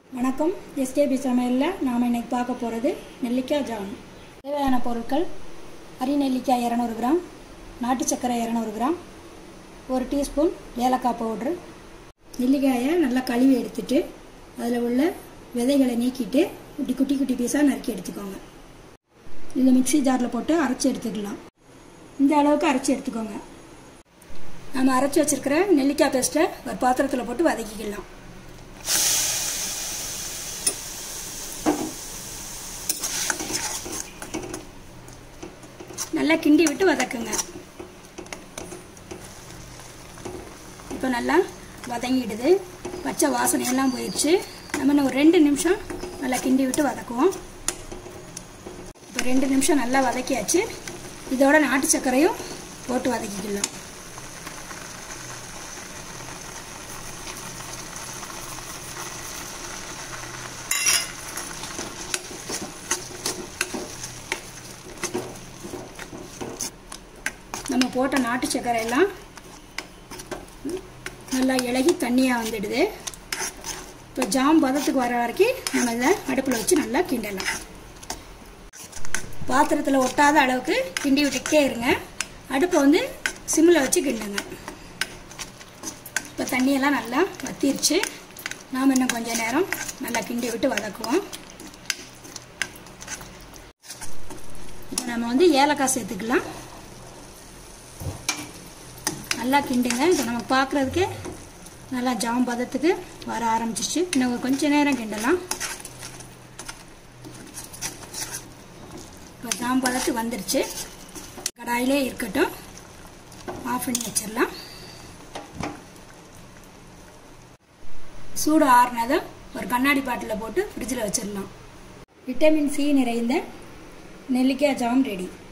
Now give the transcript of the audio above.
வணக்கம் எஸ்கேபி சமையலில் நாம் இன்னைக்கு பார்க்க போகிறது நெல்லிக்காய் ஜாம் தேவையான பொருட்கள் அரி நெல்லிக்காய் இரநூறு கிராம் நாட்டு சர்க்கரை இரநூறு கிராம் ஒரு டீஸ்பூன் ஏலக்காய் பவுட்ரு நெல்லிக்காயை நல்லா கழுவி எடுத்துட்டு அதில் உள்ள விதைகளை நீக்கிட்டு இப்படி குட்டி குட்டி பீஸாக நறுக்கி எடுத்துக்கோங்க இதை மிக்ஸி ஜாரில் போட்டு அரைச்சி எடுத்துக்கலாம் இந்த அளவுக்கு அரைச்சி எடுத்துக்கோங்க நம்ம அரைச்சி வச்சிருக்கிற நெல்லிக்காய் பேஸ்ட்டை ஒரு பாத்திரத்தில் போட்டு வதக்கிக்கலாம் நல்லா கிண்டி விட்டு வதக்குங்க இப்போ நல்லா வதங்கிடுது பச்சை வாசனையெல்லாம் போயிடுச்சு நம்ம இன்னும் ஒரு ரெண்டு நிமிஷம் நல்லா கிண்டி விட்டு வதக்குவோம் இப்போ ரெண்டு நிமிஷம் நல்லா வதக்கியாச்சு இதோட நாட்டு சர்க்கரையும் போட்டு வதக்கிக்கலாம் நம்ம போட்ட நாட்டு சர்க்கரை எல்லாம் நல்லா இலகி தண்ணியாக வந்துடுது இப்போ ஜாம் பதத்துக்கு வர வரைக்கும் நம்ம இதை அடுப்பில் வச்சு நல்லா கிண்டலாம் பாத்திரத்தில் ஒட்டாத அளவுக்கு கிண்டி விட்டுக்கிட்டே இருங்க அடுப்பை வந்து சிம்மில் வச்சு கிண்டுங்க இப்போ தண்ணியெல்லாம் நல்லா வத்திருச்சு நாம் இன்னும் கொஞ்சம் நேரம் நல்லா கிண்டி விட்டு வதக்குவோம் இப்போ நம்ம வந்து ஏலக்காய் சேர்த்துக்கலாம் நல்லா கிண்டுங்க இப்போ நம்ம பார்க்குறதுக்கு நல்லா ஜாம் பதத்துக்கு வர ஆரம்பிச்சிச்சு இன்னும் கொஞ்சம் நேரம் கிண்டலாம் இப்போ ஜாம் பதத்துக்கு வந்துருச்சு கடாயிலே இருக்கட்டும் ஆஃப் பண்ணி வச்சிடலாம் சூடு ஆறுனதும் ஒரு கண்ணாடி பாட்டில் போட்டு ஃப்ரிட்ஜில் வச்சிடலாம் விட்டமின் சி நிறைந்த நெல்லிக்காய் ஜாம் ரெடி